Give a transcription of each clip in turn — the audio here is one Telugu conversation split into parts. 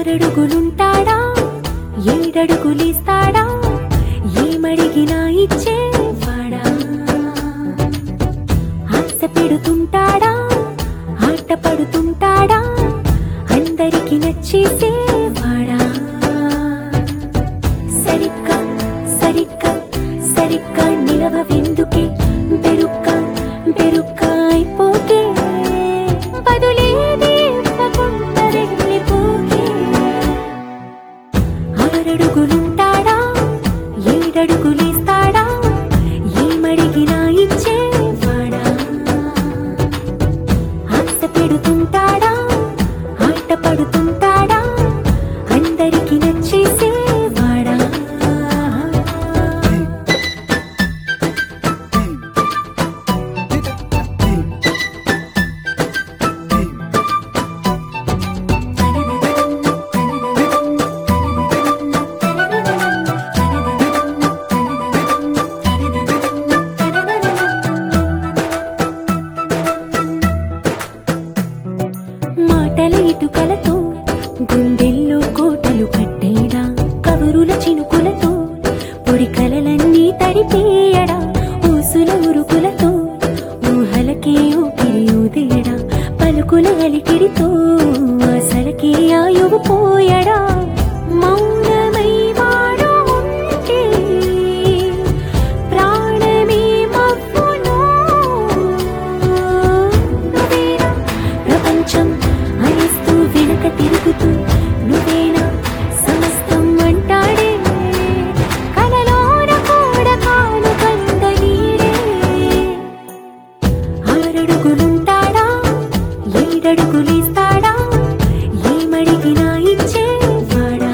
ఆరడుగులుంటాడా ఏడడుగులిస్తాడా ఏమడిగినా ఇచ్చేవాడా ఆశ పెడుతుంటాడా ఆట పడుతుంటాడా అందరికి నచ్చేసేవాడా సరిగ్గా సరిగ్గా సరిగ్గా నిలవెందుకే బెరుక్క బెరుక్క అయిపోతే బదులేది ఇవ్వకుండా వెళ్ళిపోకే ఆరడుగులుంటాడా ఏడడుగులేస్తాడా ఏమడిగినా ఇచ్చేవాడా ఆశ పెడుతుంటాడా ఆట పడుతుంటాడా అందరికి నచ్చేసేవాడా మాటల ఇటుకలతో గుండెల్లో కోటలు కట్టేడా కబురుల చినుకులతో పొడి కలలన్నీ తడిపేయడా ఊసుల ఉరుకులతో ఊహలకే ఊపిరి ఊదేయడా పలుకుల అలికిడితో ఆశలకే ఆయువు పోయడా మౌనమై వాడు ఉంటే ప్రాణమే మబ్బును నువ్వేనా ప్రపంచం అరిస్తూ వెనక తిరుగుతూ నువ్వేనా సమస్తం అంటాడే కలలోన కూడా కాను కంద నీడే ఆరడుగులుంటాడా ఏడడుగులేస్తాడా ఏమడిగినా ఇచ్చేవాడా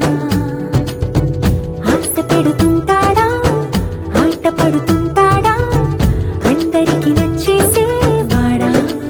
ఆశ పెడుతుంటాడా ఆట పడుతుంటాడా అందరికి నచ్చేసేవాడా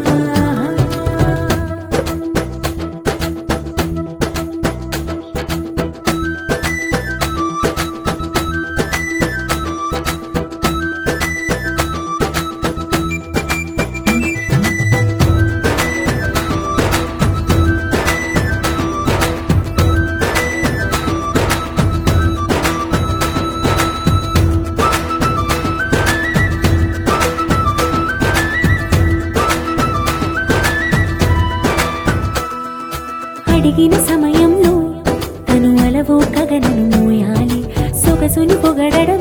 అడిగిన సమయంలో తను అలవో కగనను మోయాలి సొగసుని పొగడడం